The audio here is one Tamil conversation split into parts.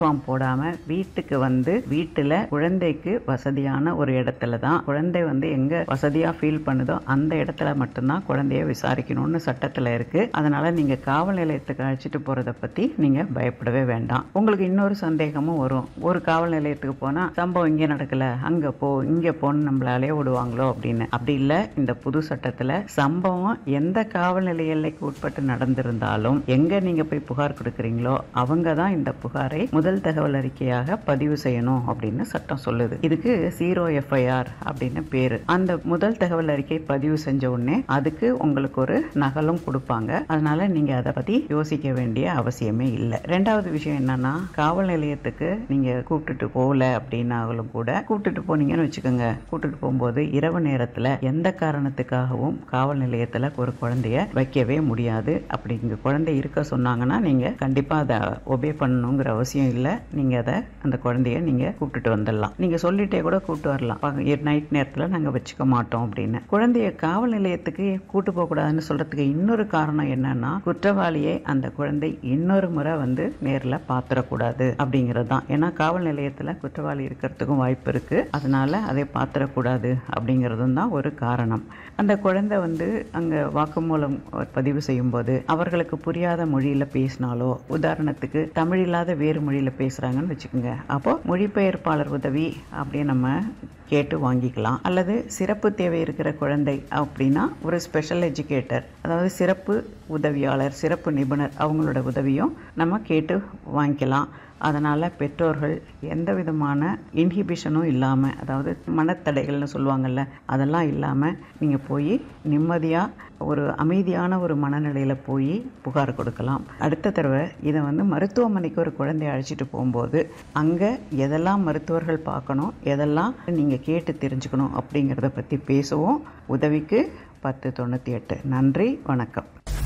யூனிஃபார்ம் போடாம வீட்டுக்கு வந்து வீட்டுல குழந்தைக்கு வசதியான ஒரு இடத்துல தான் குழந்தை வந்து எங்க வசதியா ஃபீல் பண்ணுதோ அந்த இடத்துல மட்டும்தான் குழந்தைய விசாரிக்கணும்னு சட்டத்துல இருக்கு அதனால நீங்க காவல் நிலையத்துக்கு அழைச்சிட்டு போறத பத்தி நீங்க பயப்படவே வேண்டாம் உங்களுக்கு இன்னொரு சந்தேகமும் வரும் ஒரு காவல் நிலையத்துக்கு போனா சம்பவம் இங்க நடக்கல அங்க போ இங்க போன்னு நம்மளாலே விடுவாங்களோ அப்படின்னு அப்படி இல்ல இந்த புது சட்டத்துல சம்பவம் எந்த காவல் நிலைய எல்லைக்கு உட்பட்டு நடந்திருந்தாலும் எங்க நீங்க போய் புகார் கொடுக்குறீங்களோ அவங்க தான் இந்த புகாரை முதல் தகவல் அறிக்கையாக பதிவு செய்யணும் அப்படின்னு சட்டம் சொல்லுது இதுக்கு ஜீரோ எஃப்ஐஆர் அப்படின்னு பேரு அந்த முதல் தகவல் அறிக்கை பதிவு செஞ்ச உடனே அதுக்கு உங்களுக்கு ஒரு நகலும் கொடுப்பாங்க அதனால நீங்க அதை பத்தி யோசிக்க வேண்டிய அவசியமே இல்லை ரெண்டாவது விஷயம் என்னன்னா காவல் நிலையத்துக்கு நீங்க கூப்பிட்டுட்டு போகல அப்படின்னாலும் கூட கூப்பிட்டுட்டு போனீங்கன்னு வச்சுக்கோங்க கூப்பிட்டுட்டு போகும்போது இரவு நேரத்துல எந்த காரணத்துக்காகவும் காவல் நிலையத்துல ஒரு குழந்தைய வைக்கவே முடியாது அப்படி இங்க குழந்தை இருக்க சொன்னாங்கன்னா நீங்க கண்டிப்பா அதை ஒபே பண்ணணுங்கிற அவசியம் இல்லை நீங்க அதை அந்த குழந்தைய நீங்க கூப்பிட்டுட்டு வந்துடலாம் நீங்க சொல்லிட்டே கூட கூப்பிட்டு வரலாம் நைட் நேரத்துல நாங்க வச்சுக்க மாட்டோம் அப்படின்னு குழந்தைய காவல் நிலையத்துக்கு கூட்டு போக கூடாதுன்னு சொல்றதுக்கு இன்னொரு காரணம் என்னன்னா குற்றவாளியை அந்த குழந்தை இன்னொரு முறை வந்து நேர்ல பாத்திரக்கூடாது அப்படிங்கிறது தான் ஏன்னா காவல் நிலையத்துல குற்றவாளி இருக்கிறதுக்கும் வாய்ப்பு இருக்கு அதனால அதை பாத்திரக்கூடாது அப்படிங்கிறதும் தான் ஒரு காரணம் அந்த குழந்தை வந்து அங்க வாக்குமூலம் பதிவு செய்யும்போது அவர்களுக்கு புரியாத மொழியில பேசினாலோ உதாரணத்துக்கு தமிழ் இல்லாத வேறு மொழியில பேசுறாங்கன்னு வச்சுக்கோங்க அப்போ மொழிபெயர்ப்பாளர் உதவி அப்படியே நம்ம கேட்டு வாங்கிக்கலாம் அல்லது சிறப்பு தேவை இருக்கிற குழந்தை அப்படின்னா ஒரு ஸ்பெஷல் எஜுகேட்டர் அதாவது சிறப்பு உதவியாளர் சிறப்பு நிபுணர் அவங்களோட உதவியும் நம்ம கேட்டு வாங்கிக்கலாம் அதனால் பெற்றோர்கள் எந்த விதமான இன்ஹிபிஷனும் இல்லாமல் அதாவது மனத்தடைகள்னு சொல்லுவாங்கள்ல அதெல்லாம் இல்லாமல் நீங்கள் போய் நிம்மதியாக ஒரு அமைதியான ஒரு மனநிலையில் போய் புகார் கொடுக்கலாம் அடுத்த தடவை இதை வந்து மருத்துவமனைக்கு ஒரு குழந்தைய அழைச்சிட்டு போகும்போது அங்கே எதெல்லாம் மருத்துவர்கள் பார்க்கணும் எதெல்லாம் நீங்கள் கேட்டு தெரிஞ்சுக்கணும் அப்படிங்கிறத பற்றி பேசுவோம் உதவிக்கு பத்து தொண்ணூற்றி எட்டு நன்றி வணக்கம்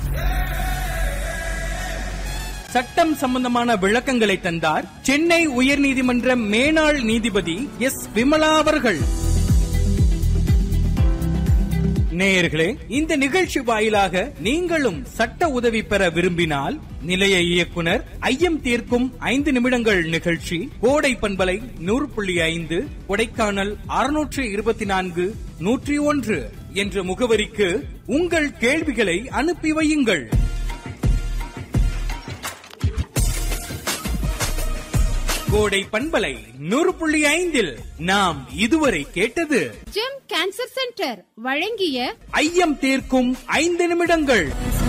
சட்டம் சம்பந்தமான விளக்கங்களை தந்தார் சென்னை உயர்நீதிமன்ற மேனாள் நீதிபதி எஸ் விமலா அவர்கள் நேயர்களே இந்த நிகழ்ச்சி வாயிலாக நீங்களும் சட்ட உதவி பெற விரும்பினால் நிலைய இயக்குனர் ஐயம் தீர்க்கும் ஐந்து நிமிடங்கள் நிகழ்ச்சி கோடை பண்பலை நூறு புள்ளி ஐந்து கொடைக்கானல் அறுநூற்று இருபத்தி நான்கு நூற்றி ஒன்று என்ற முகவரிக்கு உங்கள் கேள்விகளை அனுப்பி வையுங்கள் கோடை பண்பலை நூறு புள்ளி ஐந்தில் நாம் இதுவரை கேட்டது ஜெம் கேன்சர் சென்டர் வழங்கிய ஐயம் தீர்க்கும் ஐந்து நிமிடங்கள்